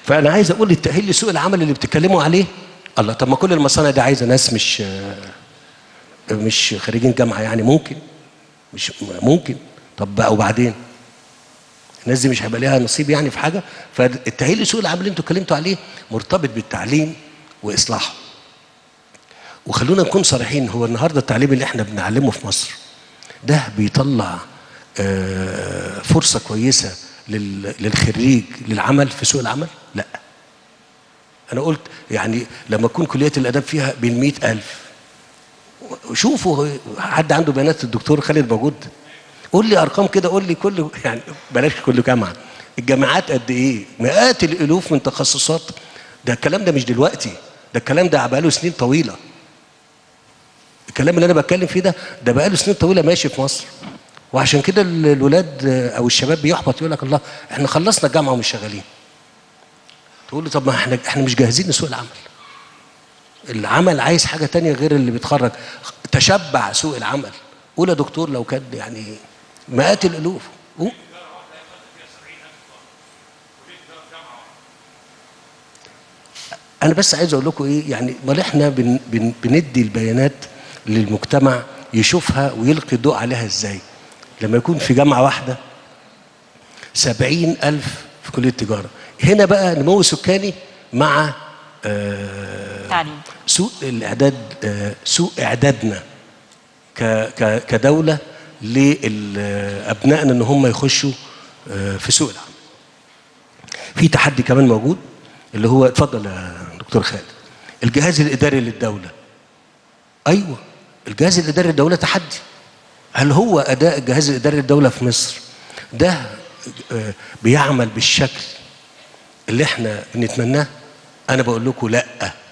فانا عايز اقول التاهيل لسوق العمل اللي بتتكلموا عليه الله طب ما كل المصانع دي عايزه ناس مش مش خريجين جامعه يعني ممكن مش ممكن طب بقى وبعدين الناس دي مش هيبقى ليها نصيب يعني في حاجه فالتاهيل لسوق العمل اللي انتوا اتكلمتوا عليه مرتبط بالتعليم واصلاحه وخلونا نكون صريحين هو النهارده التعليم اللي احنا بنعلمه في مصر ده بيطلع آه، فرصه كويسه لل- للخريج للعمل في سوق العمل لا انا قلت يعني لما تكون كليه الاداب فيها بالمئة ألف شوفوا حد عنده بيانات الدكتور خالد موجود قول لي ارقام كده قول لي كل يعني بلاش كل جامعه الجامعات قد ايه مئات الالوف من تخصصات ده الكلام ده مش دلوقتي ده الكلام ده بقاله سنين طويله الكلام اللي انا بتكلم فيه ده ده بقاله سنين طويله ماشي في مصر وعشان كده ال- الولاد او الشباب بيحبط يقول لك الله احنا خلصنا الجامعه ومش شغالين تقول له طب ما احنا احنا مش جاهزين لسوق العمل العمل عايز حاجه تانية غير اللي بيتخرج تشبع سوق العمل قول يا دكتور لو كان يعني مئات الالوف قول. انا بس عايز اقول لكم ايه يعني امال احنا بن بن بندي البيانات للمجتمع يشوفها ويلقي الضوء عليها ازاي لما يكون في جامعه واحده سبعين ألف في كلية التجارة هنا بقى نمو سكاني مع آه تعليم سوء الإعداد آه سوء إعدادنا ك ك كدولة لأبنائنا إن هم يخشوا آه في سوق العمل في تحدي كمان موجود اللي هو اتفضل يا دكتور خالد الجهاز الإداري للدولة أيوه الجهاز الإداري للدولة تحدي هل هو أداء الجهاز الإداري للدولة في مصر ده آه، بيعمل بالشكل اللي احنا بنتمناه أنا بقول لكم لأ